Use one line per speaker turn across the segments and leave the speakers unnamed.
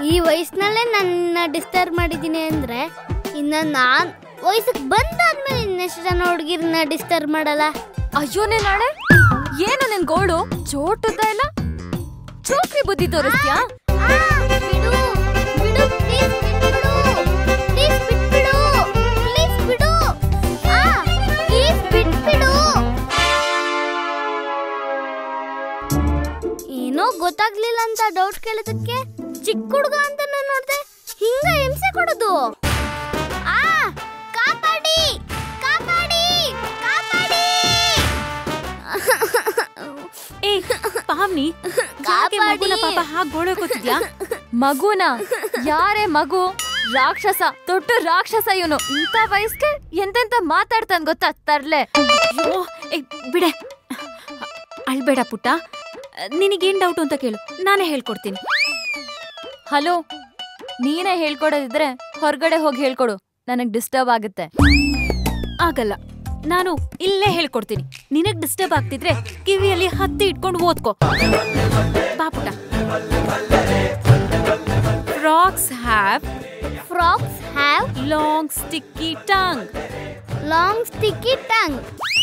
ಈ ವಯಸ್ಸಿನಲ್ಲೇ ನನ್ನ ಡಿಸ್ಟರ್ಬ್ ಮಾಡಿದ್ದೀನಿ ಅಂದ್ರೆ ಇನ್ನ ನಾನ್ ವಯಸ್ಸಿಗೆ ಬಂದಾದ್ಮೇಲೆ ಇನ್ನೆಷ್ಟು ಜನ ಹುಡುಗಿರನ್ನ ಡಿಸ್ಟರ್ಬ್ ಮಾಡಲ್ಲ
ಅಯ್ಯೋನೇ ನಾಳೆ ಏನು ನಿನ್ ಗೋಳು ಚೋಟುದ್ದ ಇಲ್ಲ ಚೋಕ್ರಿ ಬುದ್ಧಿ ತೋರಿಸ್ತ್ಯಾ
ಆ, ಬಿಡು ಬಿಡು ಪ್ಲೀಸ್ ಬಿಟ್ಬಿಡು ಪ್ಲೀಸ್ ಬಿಟ್ಬಿಡು ಪ್ಲೀಸ್ ಬಿಡು ಆ, ಪ್ಲೀಸ್ ಬಿಟ್ಬಿಡು ಏನೋ ಗೊತ್ತಾಗ್ಲಿಲ್ಲ ಅಂತ ಡೌಟ್ ಕೇಳೋದಕ್ಕೆ ಚಿಕ್ಕ ಹುಡುಗ ಅಂತ ನಾನು ನೋಡ್ದೆ ಹಿಂಗ ಹಿಂಸೆ ಕೊಡೋದು ಆ ಕಾಪಾಡಿ ಕಾಪಾಡಿ ಕಾಪಾಡಿ
ಏ ಪಾವ್ನಿ ಯಾಕೆ ಮಗುನ ಪಾಪ ಹಾಗೆ ಗೋಳಕೋತಿದ್ಯಾ ಮಗುನ ಯಾರೇ ಮಗು ರಾಕ್ಷಸ ದೊಡ್ಡ ರಾಕ್ಷಸ ಇವನು ಇಂಥ ವಯಸ್ಸಿಗೆ ಎಂತೆಂತ ಮಾತಾಡ್ತಾನ್ ಗೊತ್ತಾ ತರ್ಲೆ ಅಯ್ಯೋ ಏ ಬಿಡೆ ಅಳ್ಬೇಡ ಪುಟ್ಟ ನಿನಗೇನ್ ಡೌಟ್ ಅಂತ ಕೇಳು ನಾನೇ ಹೇಳ್ಕೊಡ್ತೀನಿ ಹಲೋ ನೀನೇ ಹೇಳ್ಕೊಡೋದಿದ್ರೆ ಹೊರಗಡೆ ಹೋಗಿ ಹೇಳ್ಕೊಡು ನನಗ್ ಡಿಸ್ಟರ್ಬ್ ಆಗುತ್ತೆ ಆಗಲ್ಲ ನಾನು ಇಲ್ಲೇ ಹೇಳ್ಕೊಡ್ತೀನಿ ನಿನಗ್ ಡಿಸ್ಟರ್ಬ್ ಆಗ್ತಿದ್ರೆ ಕಿವಿಯಲ್ಲಿ ಹತ್ತಿ ಇಟ್ಕೊಂಡು ಓದ್ಕೋ ಬಾಪುಟ frogs have
frogs have
long sticky tongue
long sticky tongue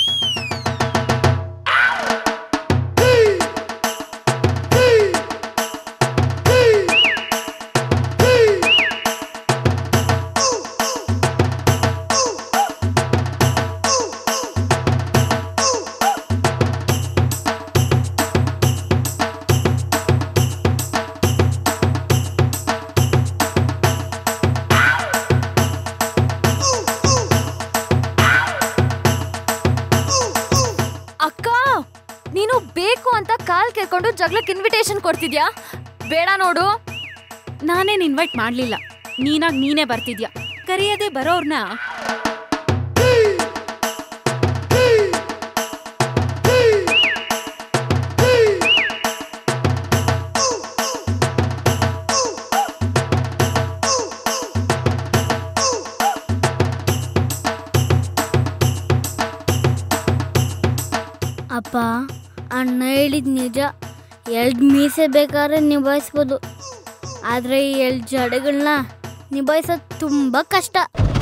ಅಕ್ಕ ನೀನು ಬೇಕು ಅಂತ ಕಾಲ್ ಕೇಳ್ಕೊಂಡು ಜಗಳಕ್ಕೆ ಇನ್ವಿಟೇಷನ್ ಕೊಡ್ತಿದ್ಯಾ ಬೇಡ ನೋಡು ನಾನೇನ್ ಇನ್ವೈಟ್ ಮಾಡ್ಲಿಲ್ಲ ನೀನಾಗ್ ನೀನೇ ಬರ್ತಿದ್ಯಾ ಕರೆಯದೆ ಬರೋರ್ನ
ಅಪ್ಪ ಅಣ್ಣ ಹೇಳಿದ್ ನಿಜ ಎಲ್ಡ್ ಮೀಸೆ ಬೇಕಾದ್ರೆ ನಿಭಾಯಿಸ್ಬೋದು ಆದರೆ ಈ ಎಲ್ಡ್ ಜಡೆಗಳನ್ನ ನಿಭಾಯಿಸೋದು ತುಂಬ ಕಷ್ಟ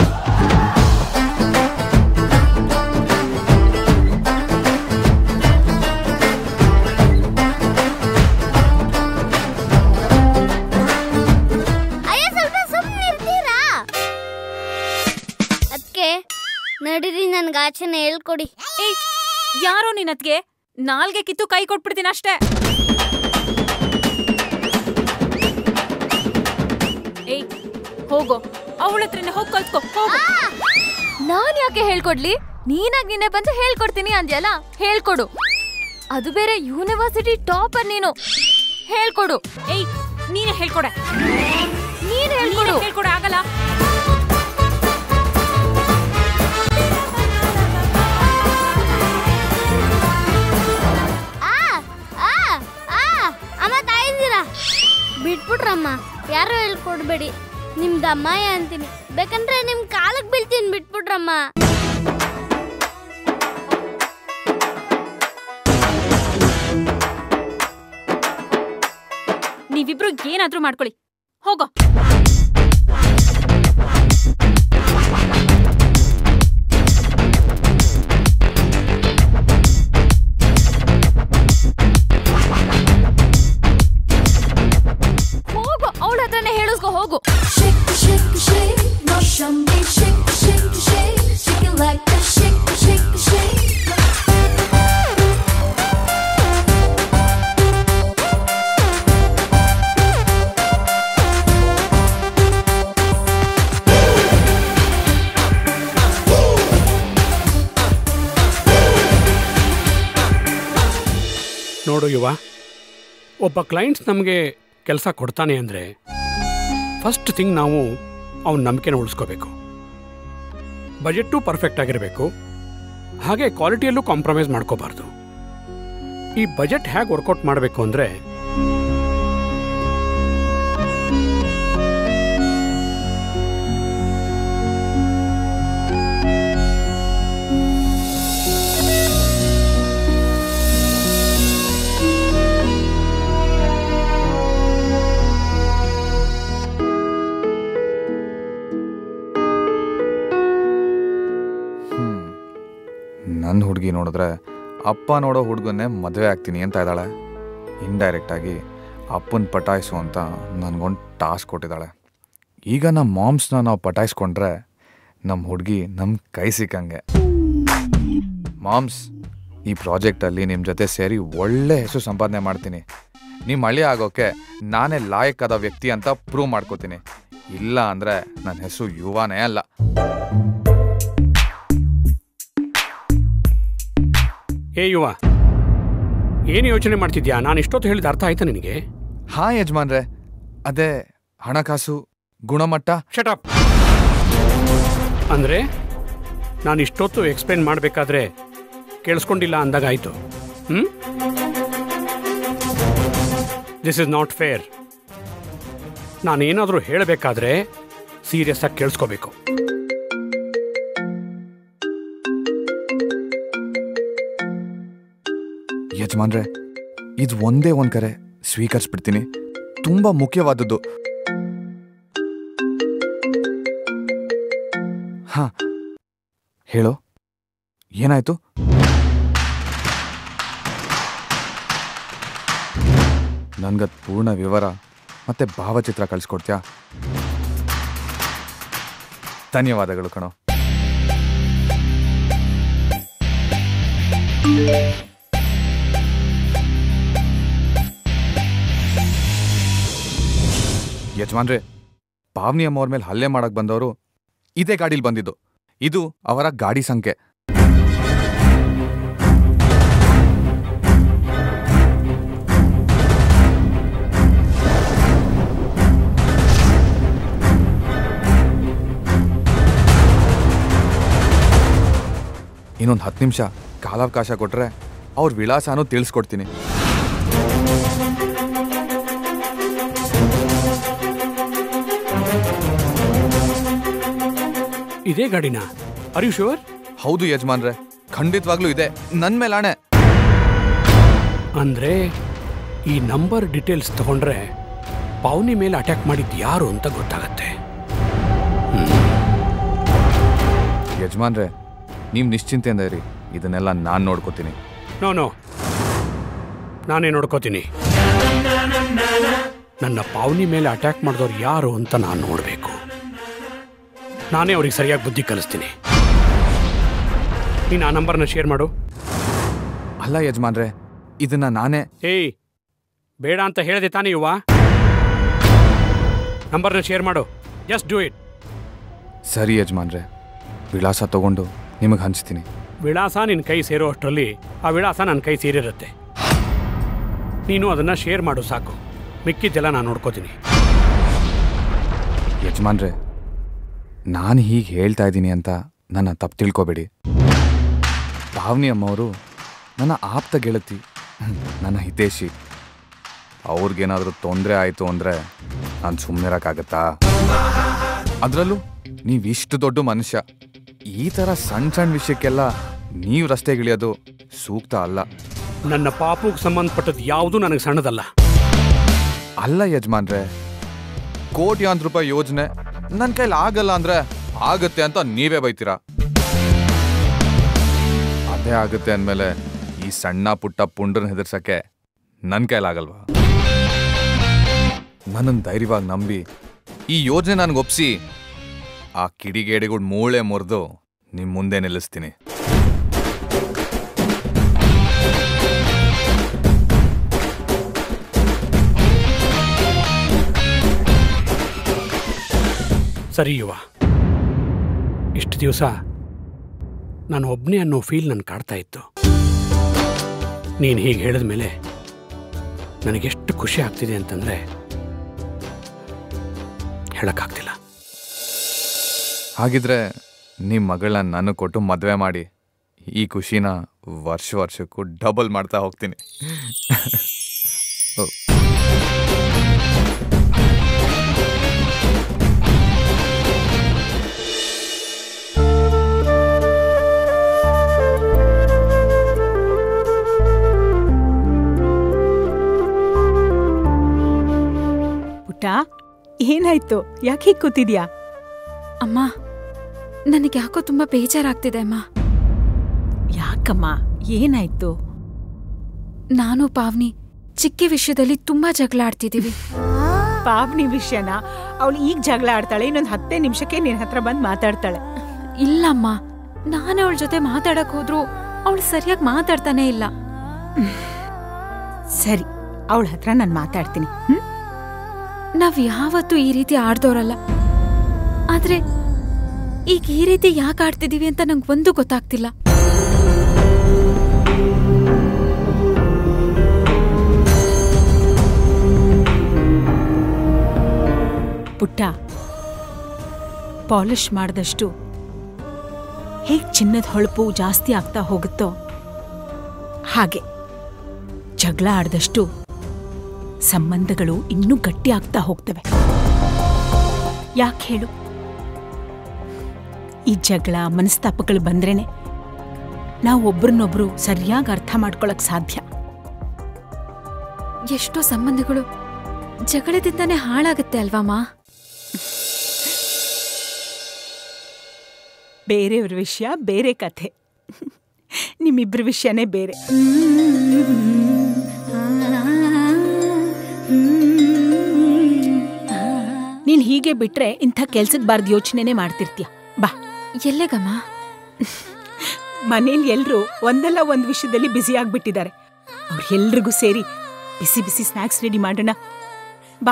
ಅಯ್ಯ ಸ್ವಲ್ಪ ಸುಮ್ಮನೆ ಇರ್ತೀರಾ ಅದಕ್ಕೆ ನಡೀರಿ ನನ್ಗೆ ಆಚೆನ ಹೇಳ್ಕೊಡಿ
ಏಯ್ ಯಾರೋ ನಿನ್ನತ್ಗೆ ನಾಲ್ಗೆ ಕಿತ್ತು ಕೈ ಕೊಟ್ಬಿಡ್ತೀನಿ ಅಷ್ಟೇ ಏಯ್ ಹೋಗೋ ಅವಳ ಹತ್ರನೇ ಹೋಗಿ ಕಲ್ತ್ಕೋ ಹೋಗು ನಾನ್ ಯಾಕೆ ಹೇಳ್ಕೊಡ್ಲಿ ನೀನಾಗ್ ನೀನೆ ಬಂದು ಹೇಳ್ಕೊಡ್ತೀನಿ ಅಂದ್ಯಲ್ಲ ಹೇಳ್ಕೊಡು ಅದು ಬೇರೆ ಯೂನಿವರ್ಸಿಟಿ ಟಾಪರ್ ನೀನು ಹೇಳ್ಕೊಡು ಏಯ್ ನೀನೇ ಹೇಳ್ಕೊಡೆ ನೀನ್ ಹೇಳ್ಕೊಡು ಹೇಳ್ಕೊಡು ಆಗಲ್ಲ
ಆ ಆ ಆ ಅಮ್ಮ ತಾಯಿದ್ದೀರಾ ಬಿಟ್ಬಿಟ್ರಮ್ಮ ಯಾರು ಹೇಳ್ಕೊಡ್ಬೇಡಿ ನಿಮ್ದು ಅಮ್ಮಯ್ಯ ಅಂತೀನಿ ಬೇಕಂದ್ರೆ ನಿಮ್ ಕಾಲಕ್ಕೆ ಬೀಳ್ತೀನಿ ಬಿಟ್ಬಿಟ್ರಮ್ಮ
ನೀವಿಬ್ರು ಏನಾದ್ರೂ ಮಾಡ್ಕೊಳ್ಳಿ ಹೋಗೋ ಹೋಗು ಅವಳ ಹತ್ರನೇ ಹೇಳಿಸ್ಕೊ ಹೋಗು
Shake, shake, shake, no shumbi, shake, shake, shake, shake it like that, shake, shake, shake.
ನೋಡು ಯುವ ಒಬ್ಬ ಕ್ಲೈಂಟ್ಸ್ ನಮಗೆ ಕೆಲಸ ಕೊಡ್ತಾನೆ ಅಂದರೆ ಫಸ್ಟ್ ಥಿಂಗ್ ನಾವು ಅವನ ನಂಬಿಕೆನ ಉಳಿಸ್ಕೋಬೇಕು ಬಜೆಟ್ಟು ಪರ್ಫೆಕ್ಟ್ ಆಗಿರಬೇಕು ಹಾಗೆ ಕ್ವಾಲಿಟಿಯಲ್ಲೂ ಕಾಂಪ್ರಮೈಸ್ ಮಾಡ್ಕೋಬಾರ್ದು ಈ ಬಜೆಟ್ ಹೇಗೆ ವರ್ಕೌಟ್ ಮಾಡಬೇಕು ಅಂದರೆ
ಹುಡುಗಿ ನೋಡಿದ್ರೆ ಅಪ್ಪ ನೋಡೋ ಹುಡುಗನ್ನೇ ಮದುವೆ ಆಗ್ತೀನಿ ಅಂತ ಇದ್ದಾಳೆ ಇಂಡೈರೆಕ್ಟಾಗಿ ಅಪ್ಪನ ಪಟಾಯಿಸು ಅಂತ ನನಗೊಂದು ಟಾಸ್ಕ್ ಕೊಟ್ಟಿದ್ದಾಳೆ ಈಗ ನಮ್ಮ ಮಾಮ್ಸ್ನ ನಾವು ಪಟಾಯಿಸ್ಕೊಂಡ್ರೆ ನಮ್ಮ ಹುಡುಗಿ ನಮ್ಮ ಕೈ ಸಿಕ್ಕಂಗೆ ಮಾಮ್ಸ್ ಈ ಪ್ರಾಜೆಕ್ಟಲ್ಲಿ ನಿಮ್ಮ ಜೊತೆ ಸೇರಿ ಒಳ್ಳೆ ಹೆಸರು ಸಂಪಾದನೆ ಮಾಡ್ತೀನಿ ನಿಮ್ಮ ಹಳ್ಳಿ ಆಗೋಕ್ಕೆ ನಾನೇ ಲಾಯಕ್ಕಾದ ವ್ಯಕ್ತಿ ಅಂತ ಪ್ರೂವ್ ಮಾಡ್ಕೋತೀನಿ ಇಲ್ಲ ಅಂದರೆ ನನ್ನ ಹೆಸರು ಯುವಾನೇ ಅಲ್ಲ
ಏ ಯುವ ಏನು ಯೋಚನೆ ಮಾಡ್ತಿದ್ಯಾ ನಾನು ಇಷ್ಟೊತ್ತು ಹೇಳಿದ ಅರ್ಥ ಆಯ್ತಾ ನಿನಗೆ
ಹಾಂ ಯಜಮಾನ್ರೆ ಅದೇ ಹಣಕಾಸು ಗುಣಮಟ್ಟ
ಶಟಪ್ ಅಂದ್ರೆ ನಾನು ಇಷ್ಟೊತ್ತು ಎಕ್ಸ್ಪ್ಲೇನ್ ಮಾಡಬೇಕಾದ್ರೆ ಕೇಳಿಸ್ಕೊಂಡಿಲ್ಲ ಅಂದಾಗ ಆಯ್ತು hmm this is not fair ನಾನೇನಾದರೂ ಹೇಳಬೇಕಾದ್ರೆ ಸೀರಿಯಸ್ ಆಗಿ ಕೇಳಿಸ್ಕೋಬೇಕು
ಯಜಮಾನ್ರೆ ಇದು ಒಂದೇ ಒಂದು ಕರೆ ಸ್ವೀಕರಿಸ್ಬಿಡ್ತೀನಿ ತುಂಬ ಮುಖ್ಯವಾದದ್ದು ಹಾ ಹೇಳೋ ಏನಾಯ್ತು ನನ್ಗದ್ ಪೂರ್ಣ ವಿವರ ಮತ್ತೆ ಭಾವಚಿತ್ರ ಕಳಿಸ್ಕೊಡ್ತೀಯಾ ಧನ್ಯವಾದಗಳು ಕಣೋ ಯಜಮಾನ್ರೆ ಪಾವ್ನಿ ಅಮ್ಮವ್ರ ಮೇಲೆ ಹಲ್ಲೆ ಮಾಡಕ್ ಬಂದವರು ಇದೇ ಗಾಡಿಲಿ ಬಂದಿದ್ದು ಇದು ಅವರ ಗಾಡಿ ಸಂಖ್ಯೆ ಇನ್ನೊಂದು ಹತ್ತು ನಿಮಿಷ ಕಾಲಾವಕಾಶ ಕೊಟ್ರೆ ಅವ್ರ ವಿಳಾಸನೂ ತಿಳಿಸ್ಕೊಡ್ತೀನಿ
ಇದೇ ಗಾಡಿನ ಆರ್ ಯು ಶೂರ್
ಹೌದು ಯಜಮಾನ್ರೆ ಖಂಡಿತವಾಗ್ಲೂ ಇದೆ ನನ್ ಮೇಲಾಣೆ
ಅಂದ್ರೆ ಈ ನಂಬರ್ ಡೀಟೇಲ್ಸ್ ತಗೊಂಡ್ರೆ ಪಾವನಿ ಮೇಲೆ ಅಟ್ಯಾಕ್ ಮಾಡಿದ್ದು ಯಾರು ಅಂತ ಗೊತ್ತಾಗತ್ತೆ
ಯಜಮಾನ್ರೆ ನೀವು ನಿಶ್ಚಿಂತೆಯಿಂದ ಇರಿ ಇದನ್ನೆಲ್ಲ ನಾನು ನೋಡ್ಕೋತೀನಿ
ನೋ ನೋ ನಾನೇ ನೋಡ್ಕೋತೀನಿ ನನ್ನ ಪಾವನಿ ಮೇಲೆ ಅಟ್ಯಾಕ್ ಮಾಡಿದವ್ರು ಯಾರು ಅಂತ ನಾನು ನೋಡಬೇಕು ನಾನೇ ಅವ್ರಿಗೆ ಸರಿಯಾಗಿ ಬುದ್ಧಿ ಕಲಿಸ್ತೀನಿ ನೀನು ಆ ನಂಬರ್ನ ಶೇರ್ ಮಾಡು
ಅಲ್ಲ ಯಜಮಾನ್ರೆ ಇದನ್ನ ನಾನೇ
ಏಯ್ ಬೇಡ ಅಂತ ಹೇಳಿದೆ ತಾನೇ ಯುವ ನಂಬರ್ನ ಶೇರ್ ಮಾಡು ಜಸ್ಟ್ ಡೂ ಇಟ್
ಸರಿ ಯಜಮಾನ್ರೆ ವಿಳಾಸ ತಗೊಂಡು ನಿಮಗೆ ಹಂಚ್ತೀನಿ
ವಿಳಾಸ ನಿನ್ನ ಕೈ ಸೇರೋ ಅಷ್ಟರಲ್ಲಿ ಆ ವಿಳಾಸ ನನ್ನ ಕೈ ಸೇರಿರುತ್ತೆ ನೀನು ಅದನ್ನು ಶೇರ್ ಮಾಡು ಸಾಕು ಮಿಕ್ಕಿದ್ದೆಲ್ಲ ನಾನು ನೋಡ್ಕೋತೀನಿ
ಯಜಮಾನ್ರೆ ನಾನು ಹೀಗೆ ಹೇಳ್ತಾ ಇದ್ದೀನಿ ಅಂತ ನನ್ನ ತಪ್ಪು ತಿಳ್ಕೊಬೇಡಿ ಪಾವನಿ ಅಮ್ಮವರು ನನ್ನ ಆಪ್ತ ಗೆಳತಿ ಹ್ಮ್, ನನ್ನ ಹಿತೇಶಿ ಅವ್ರಿಗೇನಾದರೂ ತೊಂದರೆ ಆಯಿತು ಅಂದರೆ ನಾನು ಸುಮ್ಮನಿರೋಕ್ಕಾಗತ್ತಾ ಅದರಲ್ಲೂ ನೀವಿಷ್ಟು ದೊಡ್ಡ ಮನುಷ್ಯ ಈ ಥರ ಸಣ್ಣ ಸಣ್ಣ ವಿಷಯಕ್ಕೆಲ್ಲ ನೀವು ರಸ್ತೆಗಿಳಿಯೋದು ಸೂಕ್ತ ಅಲ್ಲ
ನನ್ನ ಪಾಪುಗೆ ಸಂಬಂಧಪಟ್ಟದ್ದು ಯಾವುದೂ ನನಗೆ ಸಣ್ಣದಲ್ಲ
ಅಲ್ಲ ಯಜಮಾನ್ರೆ ಕೋಟ್ಯಾಂತರ ರೂಪಾಯಿ ಯೋಜನೆ ನನ್ನ ಕೈಲಿ ಆಗಲ್ಲ ಅಂದ್ರೆ ಆಗತ್ತೆ ಅಂತ ನೀವೇ ಬೈತೀರಾ ಅದೇ ಆಗುತ್ತೆ ಅಂದಮೇಲೆ ಈ ಸಣ್ಣ ಪುಟ್ಟ ಪುಂಡ್ರನ್ನ ಹೆದರ್ಸಕ್ಕೆ ನನ್ನ ಕೈಲಾಗಲ್ವಾ ನನ್ನನ್ನು ಧೈರ್ಯವಾಗಿ ನಂಬಿ ಈ ಯೋಜನೆ ನನಗೆ ಒಪ್ಸಿ ಆ ಕಿಡಿಗೇಡಿಗಳು ಮೂಳೆ ಮುರಿದು ನಿಮ್ಮ ಮುಂದೆ ನಿಲ್ಲಿಸ್ತೀನಿ
ಸರಿ ಯುವ ಇಷ್ಟು ದಿವಸ ನಾನು ಒಬ್ಬನೇ ಅನ್ನೋ ಫೀಲ್ ನನ್ನ ಕಾಡ್ತಾ ಇತ್ತು ನೀನು ಹೀಗೆ ಹೇಳಿದ ಮೇಲೆ ನನಗೆಷ್ಟು ಖುಷಿ ಆಗ್ತಿದೆ ಅಂತಂದರೆ ಹೇಳಕ್ಕಾಗ್ತಿಲ್ಲ
ಹಾಗಿದ್ರೆ ನಿಮ್ಮ ಮಗಳನ್ನ ನಾನು ಕೊಟ್ಟು ಮದುವೆ ಮಾಡಿ ಈ ಖುಷಿನ ವರ್ಷ ವರ್ಷಕ್ಕೂ ಡಬಲ್ ಮಾಡ್ತಾ ಹೋಗ್ತೀನಿ ಓ.
ಪುಟ್ಟ ಏನಾಯ್ತು ಯಾಕೆ ಹೀಗೆ ಕೂತಿದ್ಯಾ
ಅಮ್ಮ ನನಗೆ ಯಾಕೋ ತುಂಬಾ ಬೇಜಾರಾಗ್ತಿದೆ ಅಮ್ಮ
ಯಾಕಮ್ಮ ಏನಾಯ್ತು
ನಾನು ಪಾವ್ನಿ ಚಿಕ್ಕಿ ವಿಷಯದಲ್ಲಿ ತುಂಬಾ ಜಗಳ ಆಡ್ತಿದೀವಿ
ಪಾವ್ನಿ ವಿಷಯನ ಅವಳು ಈಗ ಜಗಳ ಆಡ್ತಾಳೆ ಇನ್ನೊಂದು ಹತ್ತೇ ನಿಮಿಷಕ್ಕೆ ನಿನ್ ಹತ್ರ ಬಂದು ಮಾತಾಡ್ತಾಳೆ
ಇಲ್ಲಮ್ಮ ನಾನು ಅವಳ ಜೊತೆ ಮಾತಾಡಕ್ ಹೋದ್ರು ಅವಳು ಸರಿಯಾಗಿ ಮಾತಾಡ್ತಾನೆ ಇಲ್ಲ
ಸರಿ ಅವಳ ಹತ್ರ ನಾನು ಮಾತಾಡ್ತೀನಿ ಹ್ಮ್
ನಾವ್ ಯಾವತ್ತೂ ಈ ರೀತಿ ಆಡ್ದೋರಲ್ಲ ಆದ್ರೆ ಈಗ ಈ ರೀತಿ ಯಾಕೆ ಆಡ್ತಿದೀವಿ ಅಂತ ನಂಗೆ ಒಂದು ಗೊತ್ತಾಗ್ತಿಲ್ಲ
ಪುಟ್ಟ ಪಾಲಿಷ್ ಮಾಡಿದಷ್ಟು ಹೇಗೆ ಚಿನ್ನದ ಹೊಳಪು ಜಾಸ್ತಿ ಆಗ್ತಾ ಹೋಗುತ್ತೋ ಹಾಗೆ ಜಗಳ ಆಡ್ದಷ್ಟು ಸಂಬಂಧಗಳು ಇನ್ನೂ ಗಟ್ಟಿ ಆಗ್ತಾ ಹೋಗ್ತವೆ ಯಾಕೆ ಹೇಳು ಈ ಜಗಳ ಮನಸ್ತಾಪಗಳು ಬಂದ್ರೇನೆ ನಾವು ಒಬ್ರನ್ನೊಬ್ರು ಸರಿಯಾಗಿ ಅರ್ಥ ಮಾಡ್ಕೊಳಕ್ ಸಾಧ್ಯ
ಎಷ್ಟೋ ಸಂಬಂಧಗಳು ಜಗಳದಿಂದಾನೇ ಹಾಳಾಗುತ್ತೆ ಅಲ್ವಾಮಾ
ಬೇರೆಯವ್ರ ವಿಷಯ ಬೇರೆ ಕಥೆ ನಿಮ್ಮಿಬ್ಬರ ವಿಷಯನೇ ಬೇರೆ ನೀನ್ ಹೀಗೆ ಬಿಟ್ರೆ ಇಂಥ ಕೆಲ್ಸಕ್ ಬಾರ್ದು ಯೋಚನೆನೇ ಮಾಡ್ತಿರ್ತೀಯ ಬಾ
ಎಲ್ಲೇಗಮ್ಮ
ಮನೇಲಿ ಎಲ್ರೂ ಒಂದಲ್ಲ ಒಂದ್ ವಿಷಯದಲ್ಲಿ ಬ್ಯುಸಿ ಆಗ್ಬಿಟ್ಟಿದ್ದಾರೆ ಅವ್ರ ಎಲ್ರಿಗೂ ಸೇರಿ ಬಿಸಿ ಬಿಸಿ ಸ್ನ್ಯಾಕ್ಸ್ ರೆಡಿ ಮಾಡೋಣ ಬಾ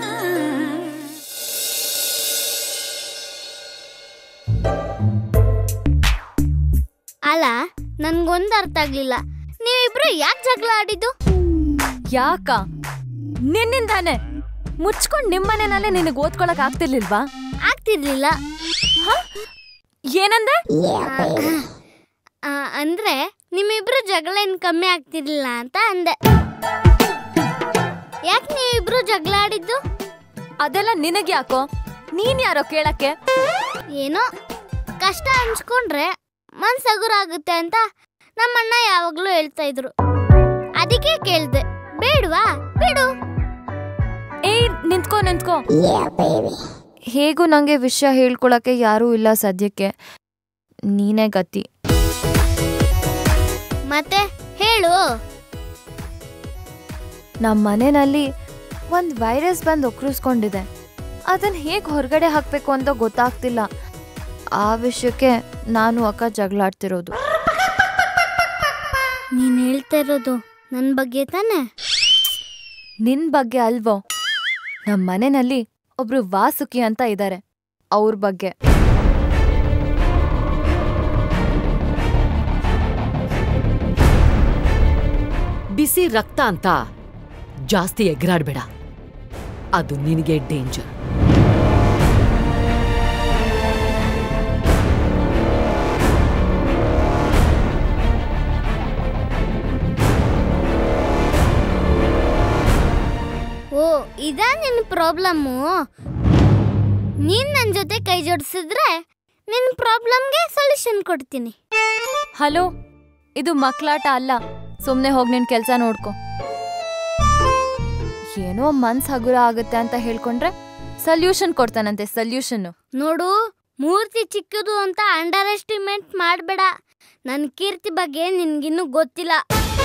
ಅಲ್ಲ ನನ್ಗೊಂದು ಅರ್ಥ ಆಗ್ಲಿಲ್ಲ ನೀವಿಬ್ರು ಯಾಕೆ ಜಗಳ ಆಡಿದ್ದು
ಯಾಕ ನಿನ್ನಿಂದಾನೆ ಮುಚ್ಕೊಂಡ್ ನಿಮ್ಮನೆನಲ್ಲೇ ನಿನಗೆ ಓದ್ಕೊಳಕ್ ಆಗ್ತಿರ್ಲಿಲ್ವಾ
ಆಗ್ತಿರ್ಲಿಲ್ಲ
ಏನಂದೆ
ಆ, ಅಂದ್ರೆ ನಿಮ್ಮಿಬ್ರು ಜಗಳ ಏನ್ ಕಮ್ಮಿ ಆಗ್ತಿರ್ಲಿಲ್ಲ ಅಂತ ಅಂದೆ ಯಾಕೆ ನೀವಿಬ್ರು ಜಗಳ ಆಡಿದ್ದು
ಅದೆಲ್ಲ ನಿನಗ್ ಯಾಕೋ ನೀನ್ ಯಾರೋ ಕೇಳಕ್ಕೆ
ಏನೋ ಕಷ್ಟ ಹಂಚ್ಕೊಂಡ್ರೆ ಮನ್ಸ್ ಹಗುರ ಆಗುತ್ತೆ ಅಂತ ನಮ್ಮಣ್ಣ ಯಾವಾಗ್ಲೂ ಹೇಳ್ತಾ ಇದ್ರು ಅದಕ್ಕೆ ಕೇಳ್ದೆ ಬೇಡ್ವಾ ಬಿಡು
ಏಯ್ ನಿಂತ್ಕೋ ನಿಂತ್ಕೋ ಹೇಗೂ ನಂಗೆ ವಿಷಯ ಹೇಳ್ಕೊಳಕ್ಕೆ ಯಾರೂ ಇಲ್ಲ ಸದ್ಯಕ್ಕೆ ನೀನೇ ಗತಿ
ಮತ್ತೆ ಹೇಳು
ನಮ್ಮ ಮನೆಯಲ್ಲಿ ಒಂದು ವೈರಸ್ ಬಂದು ಒಕ್ರಿಸ್ಕೊಂಡಿದೆ ಅದನ್ನ ಹೇಗೆ ಹೊರಗಡೆ ಹಾಕಬೇಕು ಅಂತ ಗೊತ್ತಾಗ್ತಿಲ್ಲ ಆ ವಿಷಯಕ್ಕೆ ನಾನು ಅಕ್ಕ ಜಗಳಾಡ್ತಿರೋದು
ನೀನ್ ಹೇಳ್ತಾ ಇರೋದು ನನ್ ಬಗ್ಗೆ ತಾನೆ
ನಿನ್ ಬಗ್ಗೆ ಅಲ್ವೋ ನಮ್ಮ ಮನೆಯಲ್ಲಿ ಒಬ್ರು ವಾಸುಕಿ ಅಂತ ಇದ್ದಾರೆ ಅವ್ರ ಬಗ್ಗೆ
ಬಿಸಿ ರಕ್ತ ಅಂತ ಜಾಸ್ತಿ ಎಗರಾಡ್ಬೇಡ ಅದು ನಿನಗೆ ಡೇಂಜರ್
ಓ ಇದಾ ನಿನ್ ಪ್ರಾಬ್ಲಮ್ಮು ನೀನ್ ನನ್ ಜೊತೆ ಕೈ ಜೋಡಿಸಿದ್ರೆ ನಿನ್ ಪ್ರಾಬ್ಲಮ್ಗೆ ಸೊಲ್ಯೂಷನ್ ಕೊಡ್ತೀನಿ
ಹಲೋ ಇದು ಮಕ್ಳಾಟ ಅಲ್ಲ ಸುಮ್ನೆ ಹೋಗಿ ನಿನ್ ಕೆಲ್ಸ ನೋಡ್ಕೊ ಏನೋ ಮನ್ಸ್ ಹಗುರ ಆಗುತ್ತೆ ಅಂತ ಹೇಳ್ಕೊಂಡ್ರೆ ಸಲ್ಯೂಷನ್ ಕೊಡ್ತಾನಂತೆ ಸಲ್ಯೂಷನ್
ನೋಡು ಮೂರ್ತಿ ಚಿಕ್ಕದು ಅಂತ ಅಂಡರ್ ಎಸ್ಟಿಮೇಟ್ ಮಾಡಬೇಡ ನನ್ನ ಕೀರ್ತಿ ಬಗ್ಗೆ ನಿನ್ಗಿನ್ನೂ ಗೊತ್ತಿಲ್ಲ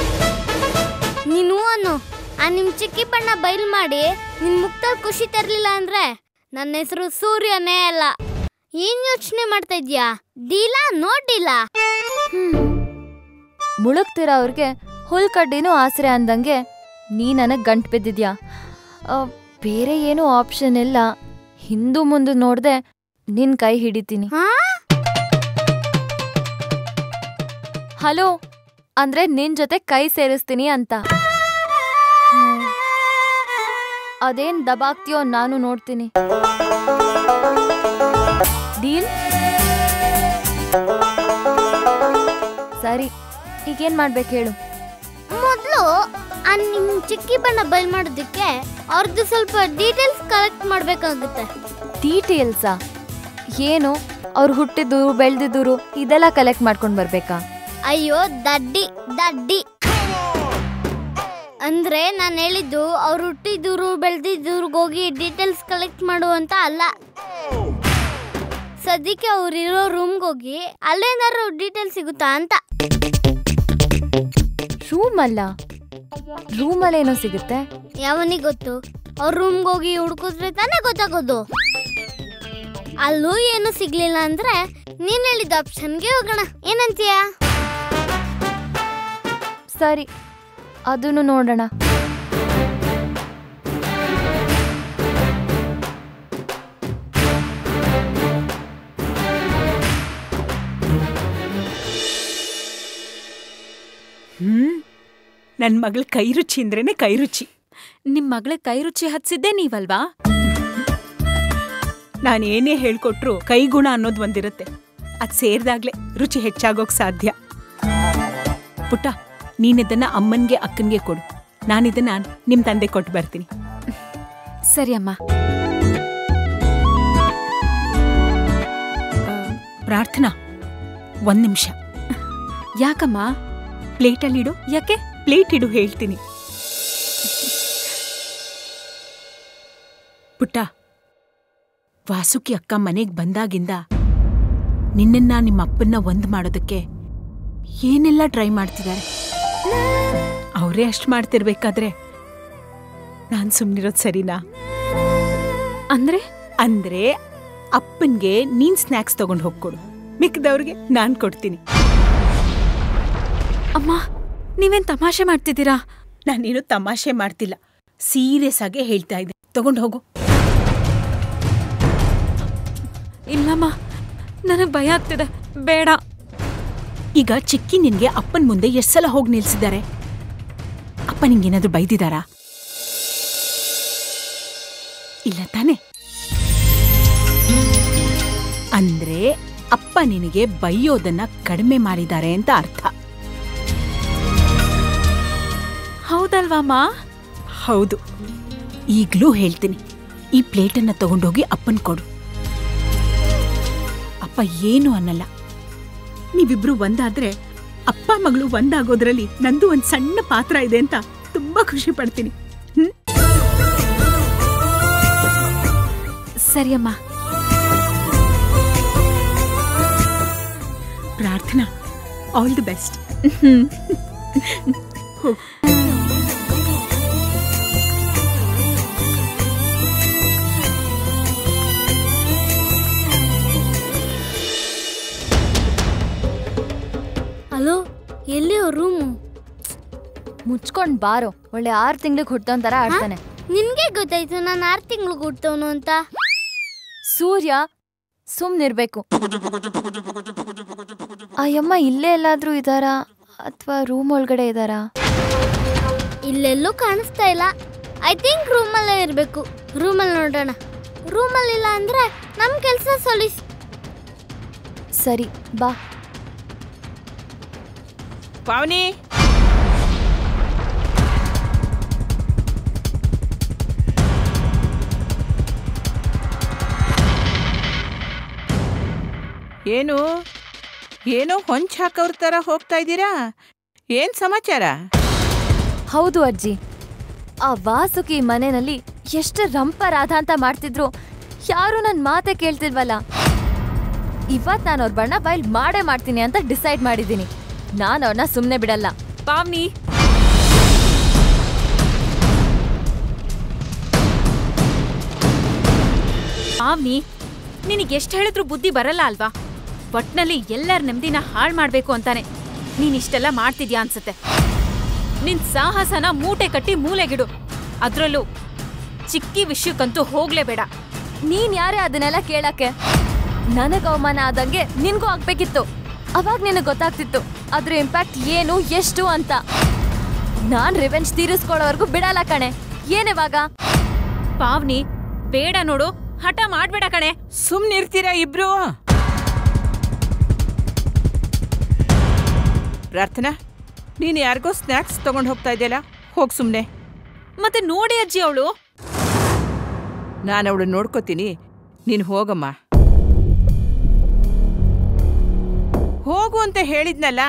ನೀನು ಅನ್ನು ಆ ನಿಮ್ ಚಿಕ್ಕಿ ಬಣ್ಣ ಬಯಲ್ ಮಾಡಿ ನಿನ್ ಮುಕ್ತಲ್ಲಿ ಖುಷಿ ತರ್ಲಿಲ್ಲ ಅಂದ್ರೆ ನನ್ನ ಹೆಸರು ಸೂರ್ಯನೇ ಅಲ್ಲ ಏನ್ ಯೋಚನೆ ಮಾಡ್ತಾ ಇದ್ಯಾ ಡೀಲ ನೋಡಿಲ್ಲ
ಮುಳುಗ್ತಿರೋ ಅವ್ರಿಗೆ ಹುಲ್ ಕಡ್ಡಿನೂ ಆಸರೆ ಅಂದಂಗೆ ನೀ ನನಗ್ ಗಂಟ್ ಬಿದ್ದಿದ್ಯಾ ಆ, ಬೇರೆ ಏನೂ ಆಪ್ಷನ್ ಇಲ್ಲ ಹಿಂದು ಮುಂದೆ ನೋಡ್ದೆ ನಿನ್ ಕೈ ಹಿಡಿತೀನಿ
ಹಾ
ಹಲೋ ಅಂದ್ರೆ ನಿನ್ ಜೊತೆ ಕೈ ಸೇರಿಸ್ತೀನಿ ಅಂತ ಹ್ಮ್. ಅದೇನ್ ದಬಾಕ್ತಿಯೋ ನಾನು ನೋಡ್ತೀನಿ ಡೀಲ್ ಸರಿ ಈಗೇನ್ ಮಾಡ್ಬೇಕು ಹೇಳು
ಮೊದಲು ಆ ನಿಮ್ ಚಿಕ್ಕಿ ಬಣ್ಣ ಬಯಲ್ ಮಾಡೋದಕ್ಕೆ ಅವ್ರದ್ದು ಸ್ವಲ್ಪ ಡೀಟೇಲ್ಸ್ ಕಲೆಕ್ಟ್ ಮಾಡ್ಬೇಕಾಗುತ್ತೆ
ಡೀಟೇಲ್ಸಾ ಏನು ಅವ್ರು ಹುಟ್ಟಿದ್ದೂರು ಬೆಳೆದಿದ್ದೂರು ಇದೆಲ್ಲ ಕಲೆಕ್ಟ್ ಮಾಡ್ಕೊಂಡ್ ಬರ್ಬೇಕಾ
ಅಯ್ಯೋ ದಡ್ಡಿ ದಡ್ಡಿ ಅಂದ್ರೆ ನಾನು ಹೇಳಿದ್ದು ಅವ್ರು ಹುಟ್ಟಿದೂರು ಬೆಳೆದಿದ್ದೂರ್ಗೆ ಹೋಗಿ ಡೀಟೇಲ್ಸ್ ಕಲೆಕ್ಟ್ ಮಾಡು ಅಂತ ಅಲ್ಲ ಸದ್ಯಕ್ಕೆ ಅವ್ರಿರೋ ರೂಮ್ಗೆ ಹೋಗಿ ಅಲ್ಲೇನಾದ್ರು ಡೀಟೇಲ್ ಸಿಗುತ್ತಾ ಅಂತ
ರೂಮ್ ಅಲ್ಲ ರೂಮಲ್ಲೇನೋ ಸಿಗುತ್ತೆ
ಯಾವನಿಗೆ ಗೊತ್ತು ಅವ್ರ ರೂಮ್ಗೆ ಹೋಗಿ ಹುಡ್ಕಿದ್ರೆ ತಾನೇ ಗೊತ್ತಾಗೋದು ಅಲ್ಲೂ ಏನು ಸಿಗ್ಲಿಲ್ಲ ಅಂದ್ರೆ ನೀನ್ ಹೇಳಿದ ಆಪ್ಷನ್ಗೆ ಹೋಗೋಣ ಏನಂತೀಯ
ಸರಿ ಅದನ್ನು ನೋಡೋಣ
ಹ್ಮ್ ನನ್ ಮಗಳ ಕೈ ರುಚಿ ಅಂದ್ರೇನೆ ಕೈ ರುಚಿ
ನಿಮ್ ಮಗಳ ಕೈ ರುಚಿ ಹಚ್ಸಿದ್ದೆ ನೀವಲ್ವಾ
ನಾನು ಏನೇ ಹೇಳ್ಕೊಟ್ರು ಕೈಗುಣ ಅನ್ನೋದು ಒಂದಿರುತ್ತೆ ಅದ್ ಸೇರ್ದಾಗ್ಲೆ ರುಚಿ ಹೆಚ್ಚಾಗೋಕ್ ಸಾಧ್ಯ ಪುಟ್ಟ ನೀನಿದನ್ನ ಅಮ್ಮನ್ಗೆ ಅಕ್ಕನ್ಗೆ ಕೊಡು ನಾನಿದನ್ನ ನಿಮ್ ತಂದೆ ಕೊಟ್ಟು ಬರ್ತೀನಿ
ಸರಿ ಅಮ್ಮ
ಪ್ರಾರ್ಥನಾ ಒಂದ್ ನಿಮಿಷ
ಯಾಕಮ್ಮ
ಪ್ಲೇಟಲ್ಲಿಡು
ಯಾಕೆ
ಪ್ಲೇಟ್ ಇಡು ಹೇಳ್ತೀನಿ ಪುಟ್ಟ ವಾಸುಕಿ ಅಕ್ಕ ಮನೆಗ್ ಬಂದಾಗಿಂದ ನಿನ್ನನ್ನ ನಿಮ್ಮ ಅಪ್ಪನ್ನ ಒಂದ್ ಮಾಡೋದಕ್ಕೆ ಏನೆಲ್ಲ ಟ್ರೈ ಮಾಡ್ತಿದ್ದಾರೆ ಅವರೇ ಅಷ್ಟ್ ಮಾಡ್ತಿರ್ಬೇಕಾದ್ರೆ ನಾನ್ ಸುಮ್ನಿರೋದ್ ಸರಿನಾ
ಅಂದ್ರೆ
ಅಂದ್ರೆ ಅಪ್ಪನ್ಗೆ ನೀನ್ ಸ್ನ್ಯಾಕ್ಸ್ ತಗೊಂಡ್ ಹೋಗ್ಕೊಡು ಮಿಕ್ಕಿದವ್ರಿಗೆ ನಾನ್ ಕೊಡ್ತೀನಿ
ಅಮ್ಮ ನೀವೇನ್ ತಮಾಷೆ ಮಾಡ್ತಿದ್ದೀರಾ
ನಾನೇನು ತಮಾಷೆ ಮಾಡ್ತಿಲ್ಲ ಸೀರಿಯಸ್ ಆಗಿ ಹೇಳ್ತಾ ಇದ್ದೆ ತಗೊಂಡ್ ಹೋಗು
ಇಲ್ಲಮ್ಮ ನನಗ್ ಭಯ ಆಗ್ತಿದೆ ಬೇಡ
ಈಗ ಚಿಕ್ಕಿ ನಿನ್ಗೆ ಅಪ್ಪನ್ ಮುಂದೆ ಎಷ್ಟ್ ಸಲ ಹೋಗಿ ನಿಲ್ಸಿದ್ದಾರೆ ಅಪ್ಪ ನಿಂಗೇನಾದ್ರೂ ಬೈದಿದಾರಾ ಇಲ್ಲ ತಾನೆ ಅಂದ್ರೆ ಅಪ್ಪ ನಿನಗೆ ಬೈಯೋದನ್ನ ಕಡಿಮೆ ಮಾಡಿದ್ದಾರೆ ಅಂತ ಅರ್ಥ
ಹೌದಲ್ವಾಮ್ಮ
ಹೌದು ಈಗ್ಲೂ ಹೇಳ್ತೀನಿ ಈ ಪ್ಲೇಟನ್ನ ತಗೊಂಡೋಗಿ ಅಪ್ಪನ್ ಕೊಡು ಅಪ್ಪ ಏನು ಅನ್ನಲ್ಲ ನೀವಿಬ್ರು ಒಂದಾದ್ರೆ ಅಪ್ಪ ಮಗಳು ಒಂದಾಗೋದ್ರಲ್ಲಿ ನಂದು ಒಂದ್ ಸಣ್ಣ ಪಾತ್ರ ಇದೆ ಅಂತ ತುಂಬಾ ಖುಷಿ ಪಡ್ತೀನಿ ಹ್ಮ್
ಸರಿಯಮ್ಮ
Prarthana all the best
hello ಎಲ್ಲಿ ರೂಮು
ಮುಚ್ಕೊಂಡ್ ಬಾರೋ ಒಳ್ಳೆ ಆರು ತಿಂಗ್ಳಿಗೆ ಹುಟ್ಟೋನ್ ತರ ಆಡ್ತಾನೆ
ನಿನ್ಗೆ ಗೊತ್ತಾಯ್ತು ನಾನು ಆರು ತಿಂಗ್ಳಿಗೆ ಹುಟ್ಟವನು ಅಂತ
ಸೂರ್ಯ ಸುಮ್ನಿರ್ಬೇಕು ಆ ಯಮ್ಮ ಇಲ್ಲೇ ಎಲ್ಲಾದ್ರೂ ಇದಾರಾ ಅಥವಾ ರೂಮ್ ಒಳಗಡೆ ಇದಾರಾ
ಇಲ್ಲೆಲ್ಲೂ ಕಾಣಿಸ್ತಾ ಇಲ್ಲ ಐ ಥಿಂಕ್ ರೂಮಲ್ಲೇ ಇರಬೇಕು ರೂಮಲ್ಲಿ ನೋಡೋಣ ರೂಮಲ್ಲಿ ಇಲ್ಲ ಅಂದ್ರೆ ನಮ್ಮ ಕೆಲಸ ಸೊಲಿಸ್
ಸರಿ ಬಾ
ಪಾವನಿ
ಏನು ಏನೋ ಹೊಂಚ್ ಹಾಕೋರ್ ತರ ಹೋಗ್ತಾ ಇದ್ದೀರಾ ಏನ್ ಸಮಾಚಾರ
ಹೌದು ಅಜ್ಜಿ ಆ ವಾಸುಕಿ ಮನೆಯಲ್ಲಿ ಎಷ್ಟು ರಂಪ ರಾಧ ಅಂತ ಮಾಡ್ತಿದ್ರು ಯಾರು ನನ್ ಮಾತೆ ಕೇಳ್ತಿಲ್ವಲ್ಲ ಇವತ್ ನಾನು ಅವ್ರ ಬಣ್ಣ ಬಯಲ್ ಮಾಡೇ ಮಾಡ್ತೀನಿ ಅಂತ ಡಿಸೈಡ್ ಮಾಡಿದ್ದೀನಿ ನಾನು ಅವ್ರನ್ನ ಸುಮ್ಮನೆ ಬಿಡಲ್ಲ
ಪಾವ್ನಿ ಪಾವ್ನಿ ನಿನಗೆ ಎಷ್ಟು ಹೇಳಿದ್ರು ಬುದ್ಧಿ ಬರಲ್ಲ ಅಲ್ವಾ ಒಟ್ನಲ್ಲಿ ಎಲ್ಲರ ನೆಮ್ಮದಿನ ಹಾಳು ಮಾಡ್ಬೇಕು ಅಂತಾನೆ ನೀನ್ ಇಷ್ಟೆಲ್ಲ ಮಾಡ್ತಿದ್ಯಾ ಅನ್ಸುತ್ತೆ ನಿನ್ ಸಾಹಸನ ಮೂಟೆ ಕಟ್ಟಿ ಮೂಲೆಗಿಡು ಅದ್ರಲ್ಲೂ ಚಿಕ್ಕಿ ವಿಷಯಕ್ಕಂತೂ ಹೋಗ್ಲೇಬೇಡ
ನೀನ್ ಯಾರೇ ಅದನ್ನೆಲ್ಲ ಕೇಳಕ್ಕೆ ನನಗ್ ಅವಮಾನ ಆದಂಗೆ ನಿನ್ಗೂ ಆಗ್ಬೇಕಿತ್ತು ಅವಾಗ ನಿನಗ್ ಗೊತ್ತಾಗ್ತಿತ್ತು ಅದ್ರ ಇಂಪ್ಯಾಕ್ಟ್ ಏನು ಎಷ್ಟು ಅಂತ ನಾನ್ ರಿವೆಂಜ್ ತೀರಿಸ್ಕೊಳ್ಳೋವರೆಗೂ ಬಿಡಲ್ಲ ಕಣೆ ಏನಿವಾಗ
ಪಾವ್ನಿ ಬೇಡ ನೋಡು ಹಠ ಮಾಡ್ಬೇಡ ಕಣೆ
ಸುಮ್ನಿರ್ತೀರಾ ಇಬ್ರು ಪ್ರಾರ್ಥನಾ ನೀನು ಯಾರಿಗೋ ಸ್ನ್ಯಾಕ್ಸ್ ತಗೊಂಡು ಹೋಗ್ತಾ ಇದೆಯಲ್ಲ ಹೋಗ್ ಸುಮ್ನೆ
ಮತ್ತೆ ನೋಡಿ ಅಜ್ಜಿ ಅವಳು
ನಾನು ಅವಳು ನೋಡ್ಕೋತೀನಿ ನೀನು ಹೋಗಮ್ಮ ಹೋಗು ಅಂತ ಹೇಳಿದ್ನಲ್ಲ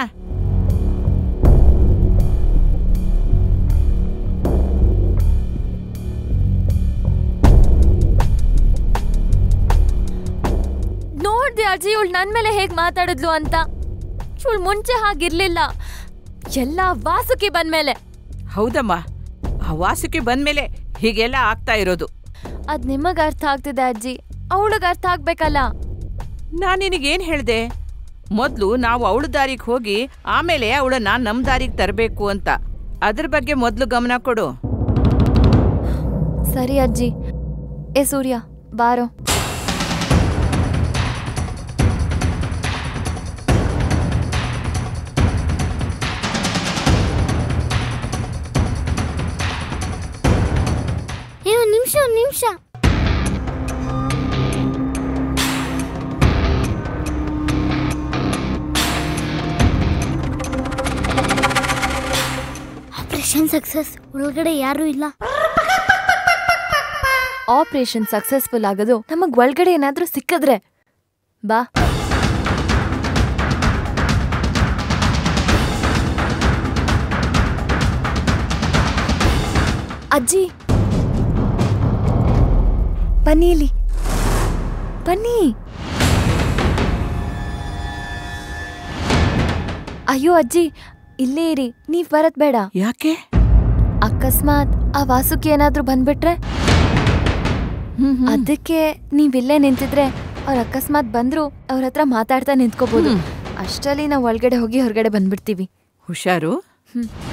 ನೋಡ್ದೆ ಅಜ್ಜಿ ಇವಳು ನನ್ ಮೇಲೆ ಹೇಗ್ ಮಾತಾಡಿದ್ಲು ಅಂತ ಇವಳು ಮುಂಚೆ ಹಾಗಿರ್ಲಿಲ್ಲ ಎಲ್ಲ ವಾಸುಕಿ ಬಂದ್ಮೇಲೆ
ಹೌದಮ್ಮ ಆ ವಾಸುಕಿ ಬಂದ್ಮೇಲೆ ಹೀಗೆಲ್ಲ ಆಗ್ತಾ ಇರೋದು
ಅದ್ ನಿಮಗ್ ಅರ್ಥ ಆಗ್ತಿದೆ ಅಜ್ಜಿ ಅವಳಿಗೆ ಅರ್ಥ ಆಗ್ಬೇಕಲ್ಲ
ನಾನು ನಿನಗೇನು ಹೇಳಿದೆ ಮೊದಲು ನಾವು ಅವಳ ದಾರಿಗೆ ಹೋಗಿ ಆಮೇಲೆ ಅವಳನ್ನ ನಮ್ಮ ದಾರಿಗೆ ತರಬೇಕು ಅಂತ ಅದ್ರ ಬಗ್ಗೆ ಮೊದಲು ಗಮನ ಕೊಡು
ಸರಿ ಅಜ್ಜಿ ಏ ಸೂರ್ಯ ಬಾರೋ
ಏ ಒಂದ್ ನಿಮಿಷ ಒಂದ್ ನಿಮಿಷ ಆಪರೇಷನ್ ಸಕ್ಸಸ್ ಒಳಗಡೆ ಯಾರು ಇಲ್ಲ
ಆಪರೇಷನ್ ಸಕ್ಸಸ್ಫುಲ್ ಆಗೋದು ನಮಗ್ ಒಳಗಡೆ ಏನಾದ್ರೂ ಸಿಕ್ಕಿದ್ರೆ ಬಾ ಅಜ್ಜಿ ಬನ್ನಿ ಇಲ್ಲಿ ಬನ್ನಿ ಅಯ್ಯೋ ಅಜ್ಜಿ ಇಲ್ಲೇ ಇರಿ ನೀವ್ ಬರದ್ ಬೇಡ
ಯಾಕೆ
ಅಕಸ್ಮಾತ್ ಆ ವಾಸುಕಿ ಏನಾದ್ರೂ ಬಂದ್ಬಿಟ್ರೆ ಅದಕ್ಕೆ ನೀವಿಲ್ಲೇ ನಿಂತಿದ್ರೆ ಅವ್ರ ಅಕಸ್ಮಾತ್ ಬಂದ್ರು ಅವ್ರ ಹತ್ರ ಮಾತಾಡ್ತಾ ನಿಂತ್ಕೋಬಹುದು ಅಷ್ಟರಲ್ಲಿ ನಾವ್ ಒಳಗಡೆ ಹೋಗಿ ಹೊರಗಡೆ ಬಂದ್ಬಿಡ್ತೀವಿ
ಹುಷಾರು
ಹ್ಮ್